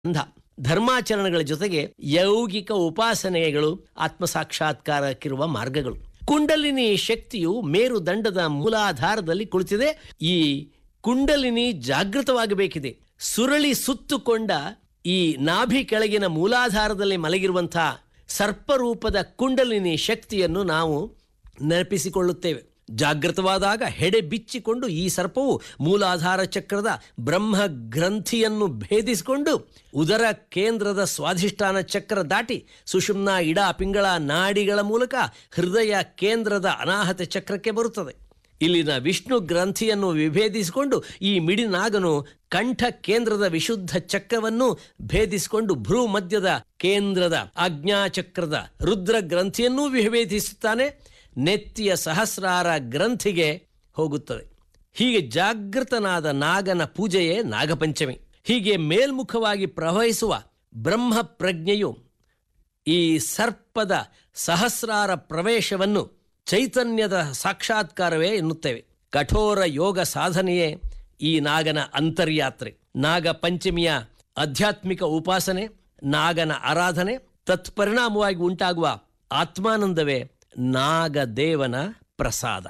ಅಂಧ ಧರ್ಮಾಚರಣೆಗಳ ಜೊತೆಗೆ ಯೌಗಿಕ ಉಪಾಸನೆಗಳು ಆತ್ಮಸಾಕ್ಷಾತ್ಕಾರಕ್ಕಿರುವ ಮಾರ್ಗಗಳು ಕುಂಡಲಿನಿ ಶಕ್ತಿಯು ಮೇರುದಂಡದ ಮೂಲಾಧಾರದಲ್ಲಿ ಕುಳಿತಿದೆ ಈ ಕುಂಡಲಿನಿ ಜಾಗೃತವಾಗಬೇಕಿದೆ ಸುರಳಿ ಸುತ್ತುಕೊಂಡ ಈ ನಾಭಿ ಕೆಳಗಿನ ಮೂಲಾಧಾರದಲ್ಲಿ ಮಲಗಿರುವಂತಹ ಸರ್ಪರೂಪದ ಕುಂಡಲಿನಿ ಶಕ್ತಿಯನ್ನು ನಾವು ನೆನಪಿಸಿಕೊಳ್ಳುತ್ತೇವೆ ಜಾಗೃತವಾದಾಗ ಹೆಡೆ ಬಿಚ್ಚಿಕೊಂಡು ಈ ಸರ್ಪವು ಮೂಲಾಧಾರ ಚಕ್ರದ ಬ್ರಹ್ಮ ಗ್ರಂಥಿಯನ್ನು ಭೇದಿಸಿಕೊಂಡು ಉದರ ಕೇಂದ್ರದ ಸ್ವಾಧಿಷ್ಠಾನ ಚಕ್ರ ದಾಟಿ ಸುಷುಮ್ನ ಇಡ ಪಿಂಗಳ ನಾಡಿಗಳ ಮೂಲಕ ಹೃದಯ ಕೇಂದ್ರದ ಅನಾಹತ ಚಕ್ರಕ್ಕೆ ಬರುತ್ತದೆ ಇಲ್ಲಿನ ವಿಷ್ಣು ಗ್ರಂಥಿಯನ್ನು ವಿಭೇದಿಸಿಕೊಂಡು ಈ ಮಿಡಿನಾಗನು ಕಂಠ ಕೇಂದ್ರದ ವಿಶುದ್ಧ ಚಕ್ರವನ್ನು ಭೇದಿಸಿಕೊಂಡು ಭ್ರೂ ಮಧ್ಯದ ಕೇಂದ್ರದ ಆಜ್ಞಾಚಕ್ರದ ರುದ್ರ ಗ್ರಂಥಿಯನ್ನೂ ವಿಭೇದಿಸುತ್ತಾನೆ ನೆತ್ತಿಯ ಸಹಸ್ರಾರ ಗ್ರಂಥಿಗೆ ಹೋಗುತ್ತದೆ ಹೀಗೆ ಜಾಗೃತನಾದ ನಾಗನ ಪೂಜೆಯೇ ನಾಗಪಂಚಮಿ ಹೀಗೆ ಮೇಲ್ಮುಖವಾಗಿ ಪ್ರವಹಿಸುವ ಬ್ರಹ್ಮ ಪ್ರಜ್ಞೆಯು ಈ ಸರ್ಪದ ಸಹಸ್ರಾರ ಪ್ರವೇಶವನ್ನು ಚೈತನ್ಯದ ಸಾಕ್ಷಾತ್ಕಾರವೇ ಎನ್ನುತ್ತೇವೆ ಕಠೋರ ಯೋಗ ಸಾಧನೆಯೇ ಈ ನಾಗನ ಅಂತರ್ಯಾತ್ರೆ ನಾಗ ಪಂಚಮಿಯ ಆಧ್ಯಾತ್ಮಿಕ ಉಪಾಸನೆ ನಾಗನ ಆರಾಧನೆ ತತ್ಪರಿಣಾಮವಾಗಿ ಉಂಟಾಗುವ ಆತ್ಮಾನಂದವೇ ನಾಗದೇವನ ಪ್ರಸಾದ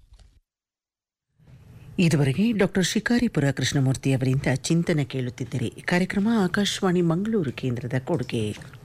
ಇದುವರೆಗೆ ಡಾಕ್ಟರ್ ಶಿಕಾರಿಪುರ ಕೃಷ್ಣಮೂರ್ತಿ ಅವರಿಂದ ಚಿಂತನೆ ಕೇಳುತ್ತಿದ್ದರೆ ಕಾರ್ಯಕ್ರಮ ಆಕಾಶವಾಣಿ ಮಂಗಳೂರು ಕೇಂದ್ರದ ಕೊಡುಗೆ